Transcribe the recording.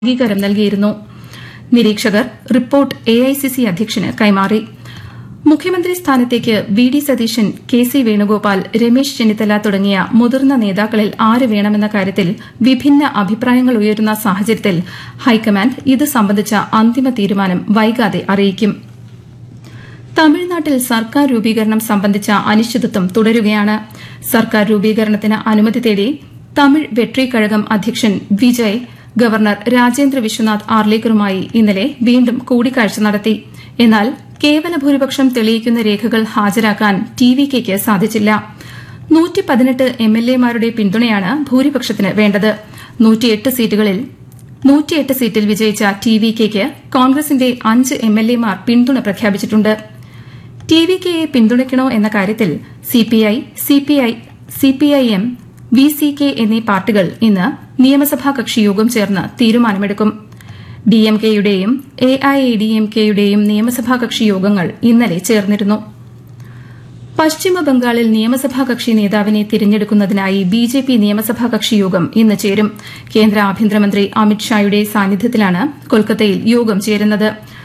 അംഗീകാരം നൽകിയിരുന്നു നിരീക്ഷകർ റിപ്പോർട്ട് എഐസിസി അധ്യക്ഷന് കൈമാറി മുഖ്യമന്ത്രി സ്ഥാനത്തേക്ക് V D Satheesan K C Venugopal Ramesh Chennithala തുടങ്ങിയ മുതിർന്ന നേതാക്കളിൽ ആര് വേണമെന്ന കാര്യത്തിൽ വിഭിന്ന അഭിപ്രായങ്ങൾ ഉയരുന്ന സാഹചര്യത്തിൽ ഹൈക്കമാൻഡ് ഇത് സംബന്ധിച്ച അന്തിമ തീരുമാനം വൈകാതെ അറിയിക്കും തമിഴ്നാട്ടിൽ സർക്കാർ രൂപീകരണം സംബന്ധിച്ച അനിശ്ചിതത്വം തുടരുകയാണ് സർക്കാർ രൂപീകരണത്തിന് അനുമതി തേടി തമിഴ് വെട്രി കഴകം അധ്യക്ഷൻ വിജയ് ഗവർണർ രാജേന്ദ്ര വിശ്വനാഥ് ആർലേക്കറുമായി ഇന്നലെ വീണ്ടും കൂടിക്കാഴ്ച നടത്തി എന്നാൽ കേവല ഭൂരിപക്ഷം തെളിയിക്കുന്ന രേഖകൾ ഹാജരാക്കാൻ ടി വി കെയ്ക്ക് സാധിച്ചില്ല നൂറ്റി പതിനെട്ട് എം എൽ എമാരുടെ പിന്തുണയാണ് ഭൂരിപക്ഷത്തിന് വേണ്ടത് നൂറ്റിയെട്ട് സീറ്റുകളിൽ നൂറ്റിയെട്ട് സീറ്റിൽ വിജയിച്ച ടി വി കെയ്ക്ക് കോൺഗ്രസിന്റെ അഞ്ച് എം എൽ എമാർ പിന്തുണ പ്രഖ്യാപിച്ചിട്ടുണ്ട് ടി വി കെയെ പിന്തുണയ്ക്കണോ എന്ന കാര്യത്തിൽ CPI CPI CPIM V C K എന്നീ പാർട്ടികൾ ഇന്ന് നിയമസഭാ കക്ഷി യോഗം ചേർന്ന് തീരുമാനമെടുക്കും ഡിഎംകെയുടെയും A I A D M കെയുടെയും നിയമസഭാ കക്ഷി യോഗങ്ങൾ ഇന്നലെ ചേർന്നിരുന്നു പശ്ചിമ ബംഗാളിൽ നിയമസഭാ കക്ഷി നേതാവിനെ തിരഞ്ഞെടുക്കുന്നതിനായി ബി ജെ പി നിയമസഭാ കക്ഷി യോഗം ഇന്ന് ചേരും കേന്ദ്ര ആഭ്യന്തരമന്ത്രി അമിത്ഷായുടെ സാന്നിധ്യത്തിലാണ് കൊൽക്കത്തയിൽ യോഗം ചേരുന്നത്